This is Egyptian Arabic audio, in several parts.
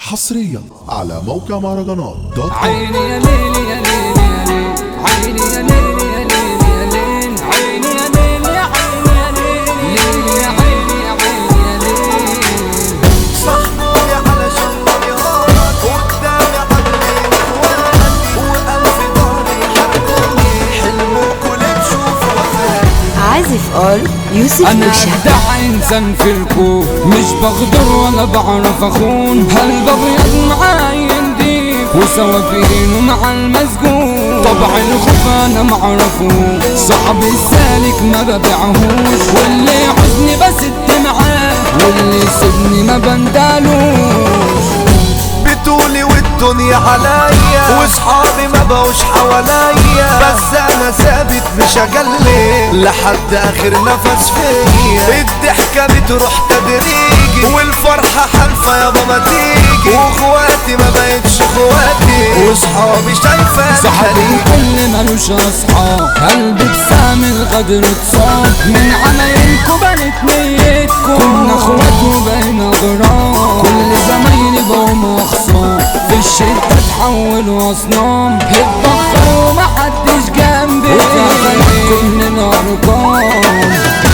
حصريا على موقع مهرجانات دوت كوم عيني يا ليل يا ليل يا ليل عيني يا ليل يا ليل يا ليل عيني يا ليل يا عيني يا ليل ليل يا عيني يا عيني يا ليل صاحبي علشان ضيعان قدامي عاملين اخواني والف ضهري يحرقوني حلمكوا اللي تشوفوا وفاتي عازف اول يوسف انا وشا ابدع انسان في الكون مش بغدر ولا بعرف اخون هل ببيض معاي ينديك وسوافينه مع المسجون طبع الخوف انا معرفوش صعب السالك ما ببيعهوش واللي يعوزني بسد معاه واللي يسيبني ما بندالوش بتقولي والدنيا عليا واصحابي ما بقوش حواليا بس انا ثابت مش اجلي لحد اخر نفس فيا الضحكة بتروح تدريجي والفرحة حالفة يابا ما تيجي واخواتي ما بقتش اخواتي واصحابي شايفة صاحبي كل ملوش اصحاب قلبي بسام الغدر اتصاب من عمايلكوا بنت نيتكوا كنا اخوات وبقينا غرام كل زمايلي بقوا اخصام في الشدة تحولوا اصنام اتبخروا ومحدش جنبي وفي كلنا ارقام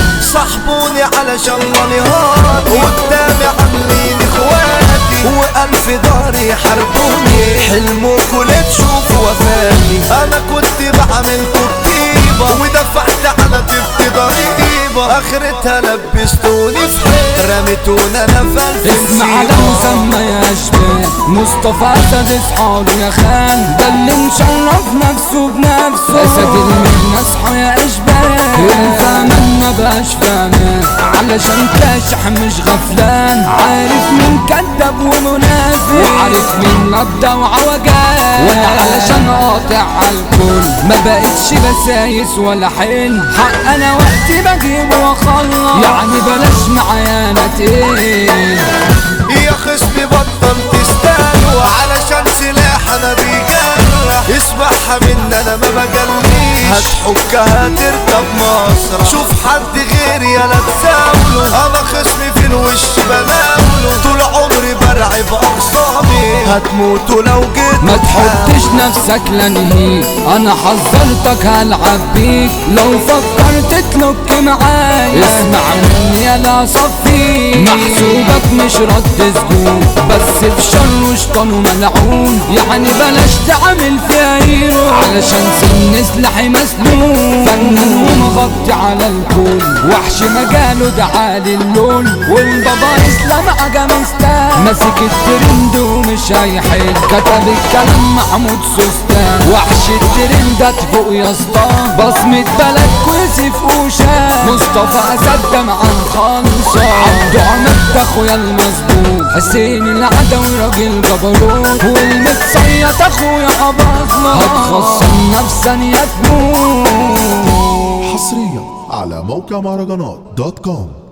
صاحبوني علشان نهار قدامي عاملين اخواتي والف داري يحاربوني حلمكوا اللي تشوفوا وفاتي انا كنت بعملكوا كتيبة ودفعت على تبت ضريبة اخرتها لبستوني في حيط رميتونا انا في اسمع لو سمى يا اشبال مصطفى اسد اصحاله يا خان ده اللي مشرف نفسه بنفسه اسد المهنة اصحى يا اشبال الفاهمان ما بقاش فاهمان علشان كاشح مش غفلان عارف مين كذاب ومنافق وعارف مين نبضة وعوجان وانا علشان قاطع عالكل ما بقتش بسايس ولا حل حق انا وقتي بجيبه واخلص يعني بلاش معايا انا تقيل يا خصمي بطل تستاهلوا علشان سلاح انا بيجرح اسمعها من انا ما بجليش هتحكها تركب مصر شوف حد غيري يا لا تساوله انا خصمي في الوش بناوله طول عمري برعي باقسامي هتموتوا لو جيت ما تحطش نفسك لنهيك انا حذرتك هلعب بيك لو فكرت تلك معايا اسمع مني يا لا صفي محسوبك مش رد سجون بس في شر شيطان وملعون يعني بلاش تعمل فيها هيرو علشان سن سلاحي مسلول فنان ومغطي على الكل وحش مجاله ده عالي اللون والبابا اسلام عجمستان ماسك الترند ومش هيحل كتب الكلام محمود سوستان وحش الترندات فوق يا اسطى بصمة بلد كويسف وشان مصطفى اسد معاه خالصة عبد عمد ده اخويا المظبوط حسين العدوي راجل جبروت والمتصيط اخويا اباظلة هتخصم نفسا يا تموت حصريا على موقع مهرجانات دوت كوم